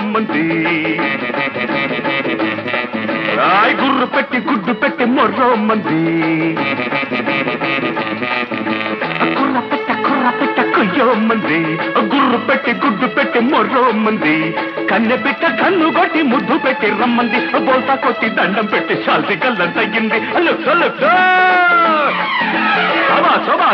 రమ్మంది రాయ్ గుర్రు పెట్టి గుడ్డు పెట్టి మొర్రమ్మంది కుర్ర పెట్ట కుర్ర పెట్ట కొయ్యోమ్మంది గుర్రు పెట్టి గుడ్డు పెట్టి మొర్రమ్మంది కన్నె పెట్ట కన్ను కొట్టి ముద్దు పెట్టి రమ్మంది బోల్తా కొట్టి దండం పెట్టి శాల్తి కళ్ళం తగ్గింది లుక్ లుక్ సభా సభా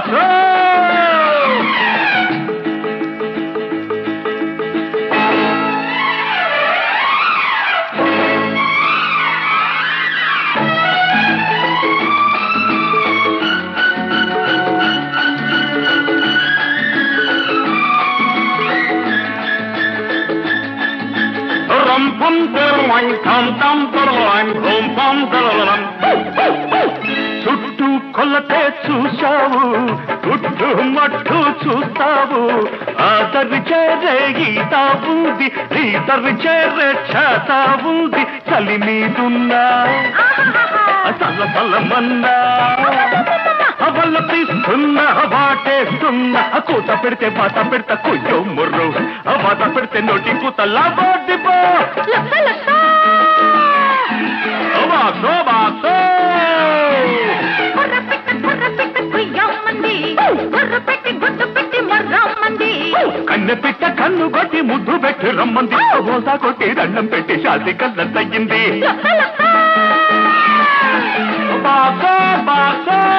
రం పం తెరలం ఠం ఠం తెరలం హోం పం తెరలం చుట్టూ కొల్లతే చూశావు గుడ్డు మట్టు చూస్తావు ఆదరి చేరే గీత ఉంది ఈదరి చేరే చేత ఉంది చలి మీదున్నా చల్ల చల్లమన్నా అవల్ల తీస్తున్నా వాటేస్తున్నా కూత పెడితే బాత పెడతా కొయ్యో ముర్రు ఆ బాత పెడితే నోటి కూత లాబోటిపో లక్క లక్క బాసో బాసో కుర్ర పెట్ట కుర్ర పెట్ట కుయ్యమ్మంది కుర్ర పెట్టి గుడ్డు పెట్టి మర్రమ్మంది కన్నె పిట్ట కన్ను కొట్టి ముద్దు పెట్టి రమ్మంది బోసా కొట్టి దండం పెట్టి శాంతి కళ్ళ తగ్గింది లక్క లక్క బాసో బాసో